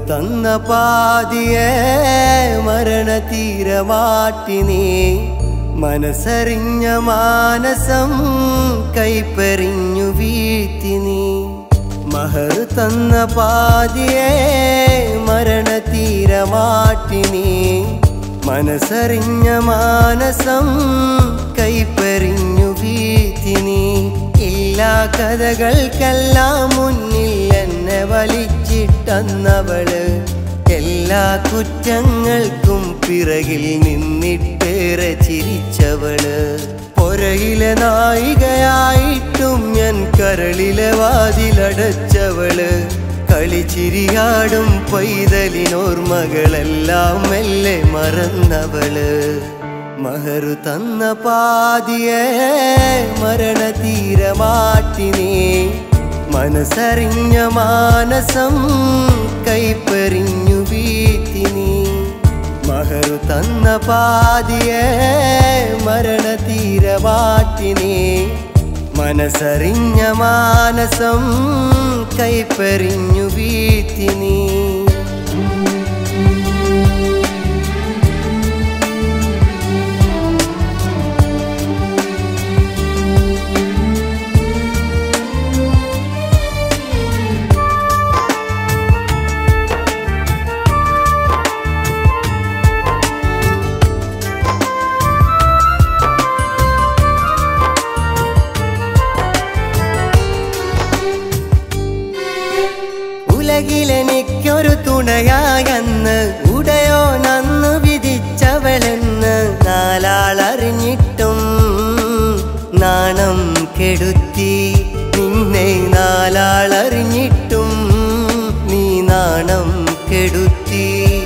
തന്ന പാതിയെ മരണ തീരമാട്ടി നീ മനസ്സറിഞ്ഞ മാനസം കൈപ്പെറിഞ്ഞു വീഴ്ത്തി നീ മഹർ തന്ന പാതിയെ മരണ തീരമാട്ടി നീ മനസ്സറിഞ്ഞ മാനസം കൈപ്പെറിഞ്ഞു വീഴ്ത്തി നീ എല്ലാ കഥകൾക്കെല്ലാം മുന്നിൽ എന്നെ വലിച്ചിട്ടന്നവള് എല്ലാ കുറ്റങ്ങൾക്കും പിറകിൽ നിന്നിട്ടേറെ ചിരിച്ചവള് പൊരയിലെ നായികയായിട്ടും ഞാൻ കരളിലെ വാതിലടച്ചവള് കളിച്ചിരിയാടും പൈതലിനോർമകളെല്ലാം മെല്ലെ മറന്നവള് മഹറു തന്ന പാതിയെ മരണ തീരമാട്ടി നീ മനസ്സറിഞ്ഞ മാനസം കൈപ്പെറിഞ്ഞു വീഴ്ത്തി നീ മഹറു തന്ന പാതിയെ മരണ തീരമാട്ടി നീ മനസ്സറിഞ്ഞ മാനസം കൈപ്പെറിഞ്ഞു വീഴ്ത്തി നീ ഉലകിലെനിക്കൊരു തുണയായെന്ന് ഉടയോ നന്ന് വിധിച്ചവളെന്ന് നാലാളറിഞ്ഞിട്ടും നാണം കെടുത്തി നിന്നെ നാലാളറിഞ്ഞിട്ടും നീ നാണം കെടുത്തി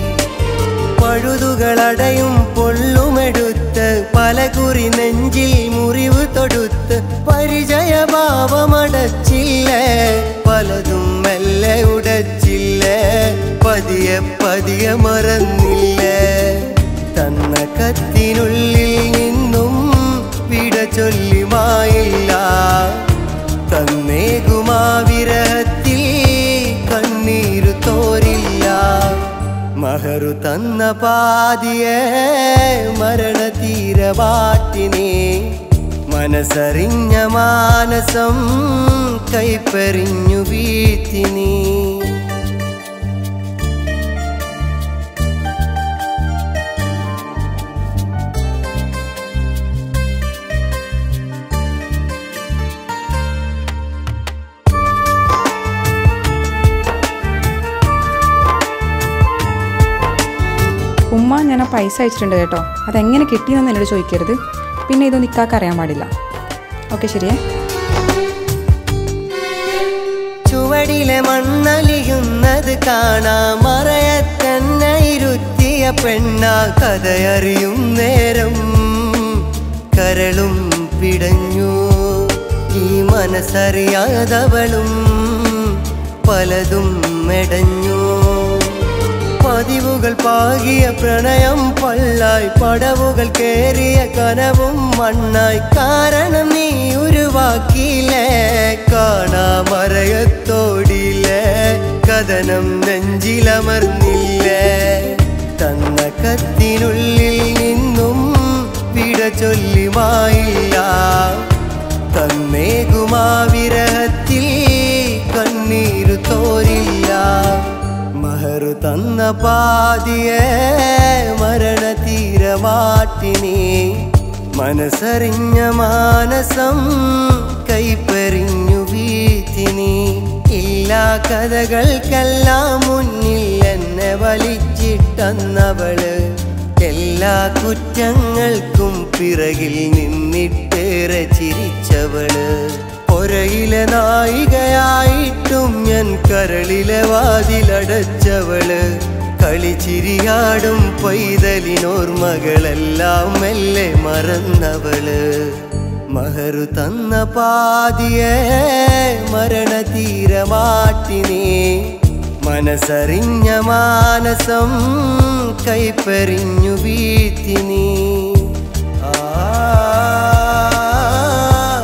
പഴുതുകളടയും പൊള്ളുമെടുത്ത് പലകുറി നെഞ്ചിൽ മുറിവ് തൊടുത്ത് പരിചയഭാവമടച്ചില്ലേ പലതും മെല്ലെ ഉടച്ചില്ലേ പതിയെ പതിയെ മറന്നില്ലേ തന്ന കത്തിനുള്ളിൽ നിന്നും വിട ചൊല്ലിമായില്ല തന്നേകുമാ വിരഹത്തിൽ കണ്ണീരു തോരില്ല മഹറു തന്ന പാതിയെ മരണ തീരവാട്ടിനെ മനസ്സറിഞ്ഞ മാനസം കൈപ്പെറിഞ്ഞു വീഴ്ത്തി നീ ഉമ്മ ഞാൻ ആ പൈസ അയച്ചിട്ടുണ്ട് കേട്ടോ അതെങ്ങനെ കിട്ടിയെന്ന് എന്നോട് ചോദിക്കരുത് പിന്നെ ഇതൊന്നും ഇക്കാക്ക് അറിയാൻ പാടില്ല ഓക്കെ ശരിയേ ചുവടിലെ മണ്ണലിയുന്നത് കാണാം മറയത്തന്നെ ഇരുത്തിയ പെണ്ണ കഥയറിയും നേരം കരളും പിടഞ്ഞു ഈ മനസ്സറിയാതവളും പലതും മെടഞ്ഞു പതിവുകൾ പാകിയ പ്രണയം പള്ളായി പടവുകൾ കേറിയ കനവും മണ്ണായി കാരണം നീ ഉരുവാക്കിയില്ലേ കാണാമറയത്തോടിയില്ലേ കഥനം നെഞ്ചിലമർന്നില്ലേ തന്ന കത്തിനുള്ളിൽ നിന്നും വിട ചൊല്ലിമായില്ല തന്നേകുമാ വിരഹത്തിൽ കണ്ണീരു തോരില്ല മഹറു തന്ന പാതിയെ മരണ തീരമാട്ടിനെ മനസ്സറിഞ്ഞ മാനസം കൈപ്പെറിഞ്ഞു വീഴ്ത്തിനി എല്ലാ കഥകൾക്കെല്ലാം മുന്നിൽ എന്നെ വലിച്ചിട്ടന്നവള് എല്ലാ കുറ്റങ്ങൾക്കും പിറകിൽ നിന്നിട്ടേറെ ചിരിച്ചവള് പൊരയിലെ നായികയായിട്ടും ഞാൻ കരളിലെ വാതിലടച്ചവള് കളിച്ചിരിയാടും പൈതലിനോർമകളെല്ലാം മെല്ലെ മറന്നവള് മഹറു തന്ന പാതിയെ മരണ തീരമാട്ടിനെ മനസ്സറിഞ്ഞ മാനസം കൈപ്പെറിഞ്ഞു വീഴ്ത്തി നീ ആ